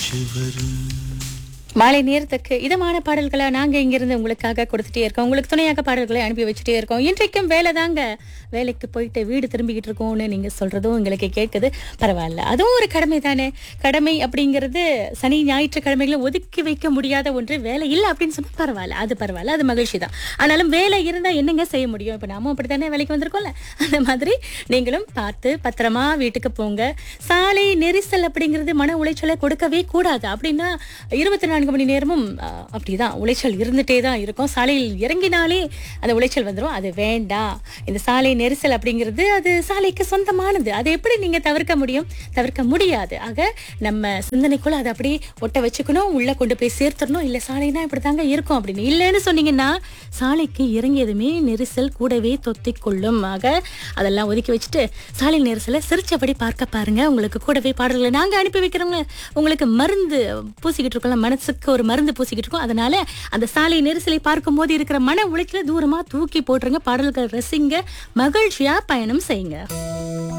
காற்று வரும் மாலை நேரத்துக்கு இதமான பாடல்களை நாங்க இங்கிருந்து உங்களுக்காக கொடுத்துட்டே இருக்கோம் உங்களுக்கு துணையாக பாடல்களை அனுப்பி வச்சுட்டே இருக்கோம் இன்றைக்கும் வேலை தாங்க வேலைக்கு போயிட்டு வீடு திரும்பிக்கிட்டு இருக்கோம்னு நீங்க சொல்றதும் எங்களுக்கு கேட்குது பரவாயில்ல அதுவும் ஒரு கடமை தானே கடமை அப்படிங்கிறது சனி ஞாயிற்றுக்கிழமைகளை ஒதுக்கி வைக்க முடியாத ஒன்று வேலை இல்லை அப்படின்னு சொன்னா பரவாயில்ல அது பரவாயில்ல அது மகிழ்ச்சி தான் ஆனாலும் வேலை இருந்தா என்னங்க செய்ய முடியும் இப்ப நாமும் அப்படித்தானே வேலைக்கு வந்திருக்கோம்ல அந்த மாதிரி நீங்களும் பார்த்து பத்திரமா வீட்டுக்கு போங்க சாலை நெரிசல் அப்படிங்கிறது மன உளைச்சலை கொடுக்கவே கூடாது அப்படின்னா இருபத்தி நான்கு மணி நேரமும் அஹ், அப்படிதான் உளைச்சல் இருந்துட்டே தான் இருக்கும் சாலையில் இறங்கினாலே அந்த உளைச்சல் வந்துடும் அது வேண்டாம் இந்த சாலை நெரிசல் அப்படிங்கிறது அது சாலைக்கு சொந்தமானது அதை எப்படி நீங்க தவிர்க்க முடியும் தவிர்க்க முடியாது ஆக நம்ம சிந்தனைக்குள்ள அதை அப்படியே ஒட்ட வச்சுக்கணும் உள்ள கொண்டு போய் சேர்த்துடணும் இல்ல சாலைனா இப்படிதாங்க இருக்கும் அப்படின்னு இல்லைன்னு சொன்னீங்கன்னா சாலைக்கு இறங்கியதுமே நெரிசல் கூடவே தொத்திக் கொள்ளும் ஆக அதெல்லாம் ஒதுக்கி வச்சுட்டு சாலை நெரிசலை சிரிச்சபடி பார்க்க பாருங்க உங்களுக்கு கூடவே பாடல்களை நாங்க அனுப்பி வைக்கிறோங்க உங்களுக்கு மருந்து பூசிக்கிட்டு இருக்கோம் மனசுக்கு ஒரு மருந்து பூசிக்கிட்டு இருக்கோம் அதனால அந்த சாலை நெரிசலை பார்க்கும் போது இருக்கிற மன உளைச்சல தூரமா தூக்கி போட்டுருங்க பாடல்கள் ரசிங்க மகிழ்ச்சியா பயணம் செய்யுங்க